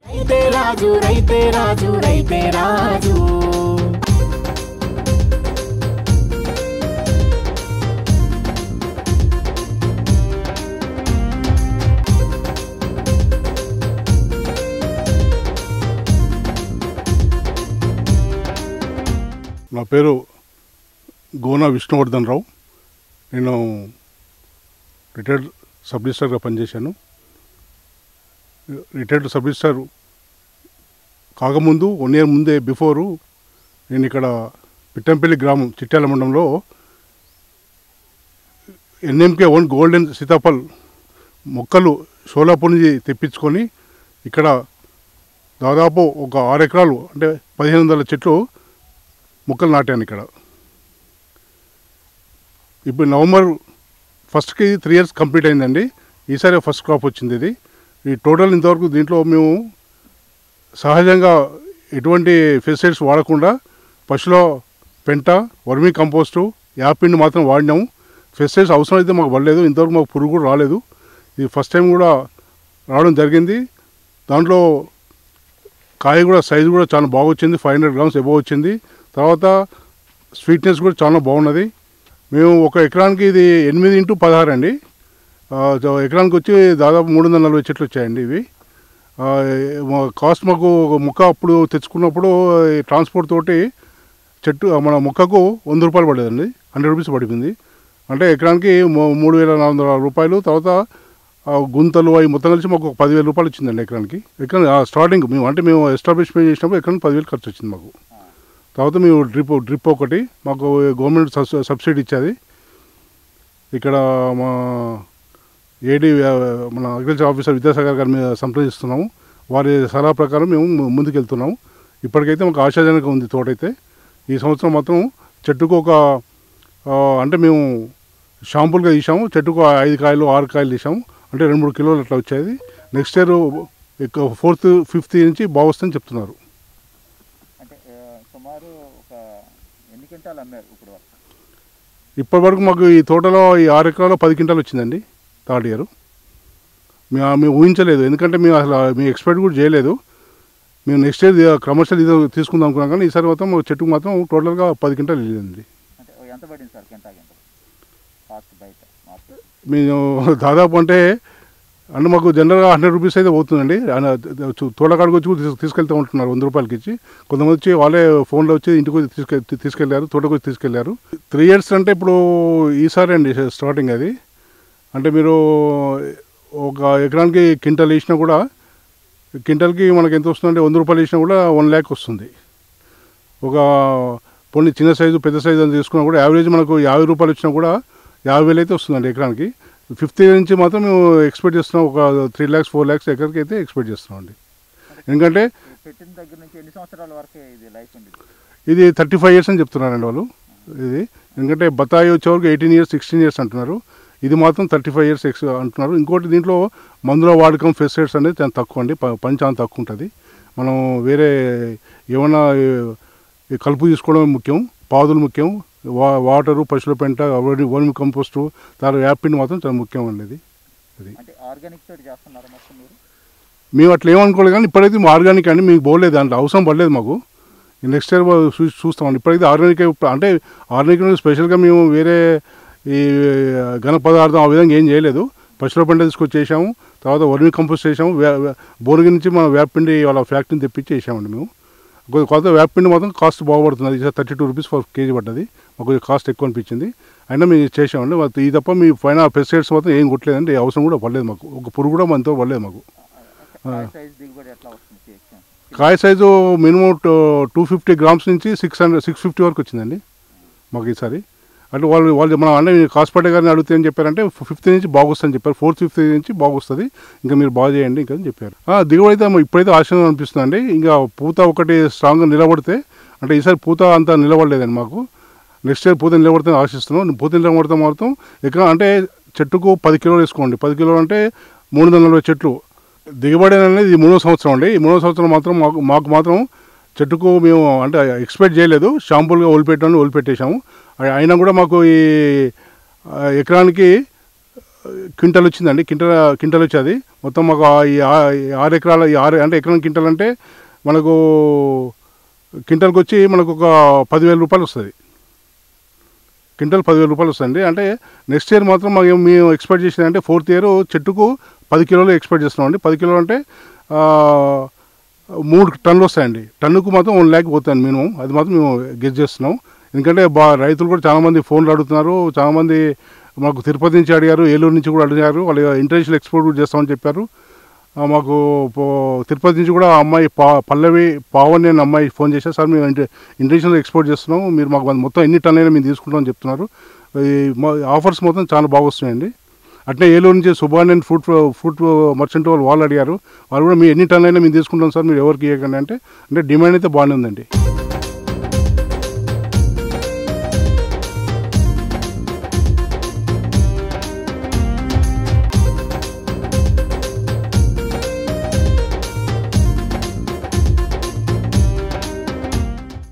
రైతే రాజు రైతే రాజు రైతే రాజు నా పేరు గోనా విష్ణువర్ధన్ రావు నేను రిటైర్డ్ సబ్ రిజిస్టర్గా పనిచేశాను రిటైర్డ్ సబ్ రిజిస్టర్ కాకముందు వన్ ఇయర్ ముందే బిఫోరు నేను ఇక్కడ పిట్టంపల్లి గ్రామం చిట్యాల మండలంలో ఎన్ఎంకే వన్ గోల్డెన్ సీతాఫల్ మొక్కలు షోలాపూర్ నుంచి తెప్పించుకొని ఇక్కడ దాదాపు ఒక ఆరు ఎకరాలు అంటే పదిహేను వందల చెట్లు మొక్కలు నాటాను ఇక్కడ ఇప్పుడు నవంబర్ ఫస్ట్కి త్రీ ఇయర్స్ కంప్లీట్ అయిందండి ఈసారి ఫస్ట్ క్రాప్ వచ్చింది ఇది ఈ టోటల్ ఇంతవరకు దీంట్లో మేము సహజంగా ఎటువంటి పెస్టిసైడ్స్ వాడకుండా పశువుల పెంట వర్మీ కంపోస్టు యాపిండి మాత్రం వాడినాము పెస్టిసైడ్స్ అవసరం అయితే మాకు పడలేదు ఇంతవరకు మాకు పురుగు కూడా రాలేదు ఇది ఫస్ట్ టైం కూడా రావడం జరిగింది దాంట్లో కాయ కూడా సైజు కూడా చాలా బాగా వచ్చింది ఫైవ్ హండ్రెడ్ గ్రామ్స్ ఎబో వచ్చింది తర్వాత స్వీట్నెస్ కూడా చాలా బాగున్నది మేము ఒక ఎకరానికి ఇది ఎనిమిది ఇంటూ పదహారు అండి ఆ, జ- ఎకరానికి వచ్చి దాదాపు మూడు వందల నలభై చెట్లు వచ్చాయండి ఇవి ఆ, మా కాస్ట్ మాకు ఒక మొక్క అప్పుడు తెచ్చుకున్నప్పుడు ఈ ట్రాన్స్పోర్ట్ తోటి చెట్టు మన మొక్కకు వంద రూపాయలు పడేదండి హండ్రెడ్ రూపీస్ పడిపోయింది అంటే ఎకరానికి మూ- మూడు వేల నాలుగు వందల రూపాయలు తర్వాత ఆ గుంతలు అవి మొత్తం కలిసి మాకు ఒక పదివేల రూపాయలు వచ్చిందండి ఎకరానికి ఎకరం స్టార్టింగ్ మేము అంటే మేము ఎస్టాబ్లిష్మెంట్ చేసినప్పుడు ఎకరానికి పదివేలు ఖర్చు వచ్చింది మాకు తర్వాత మేము డ్రిప్ డ్రిప్ ఒకటి మాకు గవర్నమెంట్ సబ్సి- సబ్సిడీ ఇచ్చేది ఇక్కడ మా ఏడీ మన అగ్రికల్చర్ ఆఫీసర్ విద్యాసాగర్ గారి మీద సంప్రదిస్తున్నాము వారి సలహా ప్రకారం మేము ము- ముందుకెళ్తున్నాము ఇప్పటికైతే మాకు ఆశాజనకంగా ఉంది తోటైతే ఈ సంవత్సరం మాత్రం చెట్టుకు ఒక ఆ, అంటే మేము షాంపుల్గా తీసాము చెట్టుకు ఐదు కాయలు ఆరు కాయలు తీసాము అంటే రెండు మూడు కిలోలు అట్లా వచ్చేది నెక్స్ట్ ఇయర్ ఫోర్త్ ఫిఫ్త్ నుంచి బాగొస్తుందని చెప్తున్నారు అంటే ఆ, సుమారు ఒక ఎన్ని క్వింటాలు అమ్మారు ఇప్పుడు వరకు ఇప్పటి వరకు మాకు ఈ తోటలో ఈ ఆరు ఎకరాల్లో పది క్వింటాలు వచ్చిందండి థర్డ్ ఇయర్ మేము మేము ఊహించలేదు ఎందుకంటే మేము అసలు మేము ఎక్స్పెక్ట్ కూడా చేయలేదు మేము నెక్స్ట్ ఇయర్ కమర్షియల్ ఇది తీసుకుందాం అనుకున్నాం కానీ ఈసారి మాత్రం మా చెట్టుకు మాత్రం టోటల్గా పది క్వింటాలు వెళ్ళింది అంటే ఓ ఎంత పడింది సార్ కింటాకి ఎంత కాస్ట్ బయట మార్కెట్ మేము దాదాపు అంటే అంటే మాకు జనరల్గా హండ్రెడ్ రూపీస్ అయితే పోతుందండి ఆయన చు- తోటకాడికి వచ్చి కూడా తీసుకు- తీసుకెళ్తూ ఉంటున్నారు వంద రూపాయలకి ఇచ్చి కొంతమంది వచ్చి వాళ్ళే ఫోన్లో వచ్చి ఇంటికి వచ్చి తీసుకె తీసుకెళ్లారు తోటకు వచ్చి తీసుకెళ్లారు త్రీ ఇయర్స్ అంటే ఇప్పుడు ఈసారి అండి స్టార్టింగ్ అది అంటే మీరు ఒక ఎకరానికి క్వింటల్ వేసినా కూడా క్వింటల్కి మనకి ఎంత వస్తుందంటే వంద రూపాయలు వేసినా కూడా వన్ ల్యాక్ వస్తుంది ఒక పొన్ని చిన్న సైజు పెద్ద సైజు అని తీసుకున్నా కూడా యావరేజ్ మనకు యాభై రూపాయలు వచ్చినా కూడా యాభై వేలు అయితే వస్తుందండి ఎకరానికి ఫిఫ్త్ ఇయర్ నుంచి మాత్రం మేము ఎక్స్పెక్ట్ చేస్తున్నాం ఒక త్రీ ల్యాక్స్ ఫోర్ ల్యాక్స్ ఎకర్కి అయితే ఎక్స్పెక్ట్ చేస్తున్నాం అండి ఎందుకంటే పెట్టిన దగ్గర నుంచి ఎన్ని సంవత్సరాల వరకు ఇది లైఫ్ ఉంది ఇది థర్టీ ఫైవ్ ఇయర్స్ అని చెప్తున్నారండి వాళ్ళు ఇది ఎందుకంటే బత్తాయి వచ్చేవరకు ఎయిటీన్ ఇయర్స్ సిక్స్టీన్ ఇయర్స్ అంటున్నారు ఇది మాత్రం థర్టీ ఫైవ్ ఇయర్స్ ఎక్స్ అంటున్నారు ఇంకోటి దీంట్లో మందుల వాడకం ఫెస్టిసైడ్స్ అనేది చాలా తక్కువ అండి ప- పని చాలా తక్కువ ఉంటుంది మనం వేరే ఏమన్నా ఈ- ఈ కలుపు తీసుకోవడం ముఖ్యం పాదులు ముఖ్యం వా వాటరు పశువుల పెంట వర్మి కంపోస్టు తర్వాత యాపిడ్ మాత్రం చాలా ముఖ్యం అండి ఇది ఇది అంటే ఆర్గానిక్ తోటి చేస్తున్నారు మొత్తం మీరు మేము అట్లా ఏమనుకోలేదు కానీ ఇప్పుడైతే మా ఆర్గానిక్ అండి మీకు పోలేదు దాంట్లో అవసరం పడలేదు మాకు నెక్స్ట్ ఇయర్ చూ చూస్తామండి ఇప్పుడైతే ఆర్గానిక్ అంటే ఆర్గానిక్ స్పెషల్గా మేము వేరే ఈ ఘన పదార్థం ఆ విధంగా ఏం చేయలేదు పశువుల పంట తీసుకొచ్చి చేసాము తర్వాత వర్మి కంపోస్ట్ చేసాము బోరుగి నుంచి మన వేపపిండి వాళ్ళ ఫ్యాక్టరీని తెప్పించి చేసామండి మేము కొ- కొత్త వేపపిండి మాత్రం కాస్ట్ బాగుపడుతుంది అది thirty two rupees for KG పడ్డది మాకు కాస్ట్ ఎక్కువ అనిపించింది అయినా మేము చేసామండి మాకు ఈ తప్ప మీ పైన పెస్టిసైడ్స్ మాత్రం ఏం కొట్టలేదండి అవసరం కూడా పడలేదు మాకు ఒక పురుగు కూడా మనతో పడలేదు మాకు సైజ్ దిగుబడి ఎట్లా వస్తుంది కేక్? కాయ size minimum two fifty grams నుంచి సిక్స్ హండ్రెడ్ సిక్స్ ఫిఫ్టీ వరకు వచ్చిందండి మాకు ఈసారి అంటే వాళ్ళు వాళ్ళు మనం అంటే కాస్పేట గారిని అడిగితే ఏం చెప్పారంటే ఫిఫ్త్ నుంచి బాగొస్తుందని చెప్పారు ఫోర్త్ ఫిఫ్త్ నుంచి బాగొస్తుంది ఇంకా మీరు బాగా చేయండి ఇంకా అని చెప్పారు ఆ, దిగుబడి అయితే మాకు ఇప్పుడైతే ఆశ్చర్యం అనిపిస్తుందండి ఇంకా పూత ఒకటి స్ట్రాంగ్గా నిలబడితే అంటే ఈసారి పూత అంత నిలబడలేదండి మాకు నెక్స్ట్ ఇయర్ పూత నిలబడితే ఆశిస్తున్నాం పూత నిలబడితే మాత్రం ఎక్కడ అంటే చెట్టుకు పది కిలోలు వేసుకోండి పది కిలోలు అంటే మూడు వందల నలభై చెట్లు దిగుబడి అనేది ఇది మూడో సంవత్సరం అండి ఈ మూడో సంవత్సరం మాత్రం మాకు మాకు మాత్రం చెట్టుకు మేము అంటే ఎక్స్పెక్ట్ చేయలేదు షాంపుల్గా వదిలిపెట్టామని వదిలిపెట్టేశాము అయి- అయినా కూడా మాకు ఈ ఆ, ఎకరానికి క్వింటల్ వచ్చిందండి క్వింటల్ క్వింటల్ వచ్చేది మొత్తం మాకు ఆ- ఈ ఆ- ఈ ఆరు ఎకరాల ఈ ఆరు అంటే ఎకరం క్వింటల్ అంటే మనకు క్వింటల్కి వచ్చి మనకు ఒక పదివేల రూపాయలు వస్తుంది క్వింటల్ పదివేల రూపాయలు వస్తుంది అంటే నెక్స్ట్ ఇయర్ మాత్రం మాకు ఏం- మేము ఎక్స్పెక్ట్ చేసేది అంటే ఫోర్త్ ఇయర్ చెట్టుకు పది కిలోలు ఎక్స్పెక్ట్ చేస్తున్నాం అండి పది కిలోలు అంటే ఆ, మూడు టన్నులు వస్తాయండి టన్నుకు మాత్రం వన్ ల్యాక్ పోతాయండి మినిమం అది మాత్రం మేము గెస్ చేస్తున్నాం ఎందుకంటే బా రైతులు కూడా చాలామంది ఫోన్లు అడుగుతున్నారు చాలామంది మాకు తిరుపతి నుంచి అడిగారు ఏలూరు నుంచి కూడా అడిగారు వాళ్ళు ఇంటర్నేషనల్ ఎక్స్పోర్ట్ కూడా చేస్తామని చెప్పారు ఆ, మాకు పో- తిరుపతి నుంచి కూడా ఆ అమ్మాయి పా పల్లవి పావని అనే అమ్మాయి ఫోన్ చేశారు సార్ మేము ఇంట ఇంటర్నేషనల్ ఎక్స్పోర్ట్ చేస్తున్నాం మీరు మాకు మొత్తం ఎన్ని టన్ అయినా మేము తీసుకుంటామని చెప్తున్నారు ఈ మా ఆఫర్స్ మొత్తం చాలా బాగా వస్తున్నాయండి అట్లే ఏలూరు నుంచి సుబ్బాన్ ఫుడ్ ఫుడ్ మర్చెంట్ వాళ్ళు వాళ్ళు అడిగారు వాళ్ళు కూడా మీ ఎన్ని టన్ అయినా మేము తీసుకుంటాం సార్ మీరు ఎవరికి ఇవ్వకండి అంటే అంటే డిమాండ్ అయితే బాగానే ఉందండి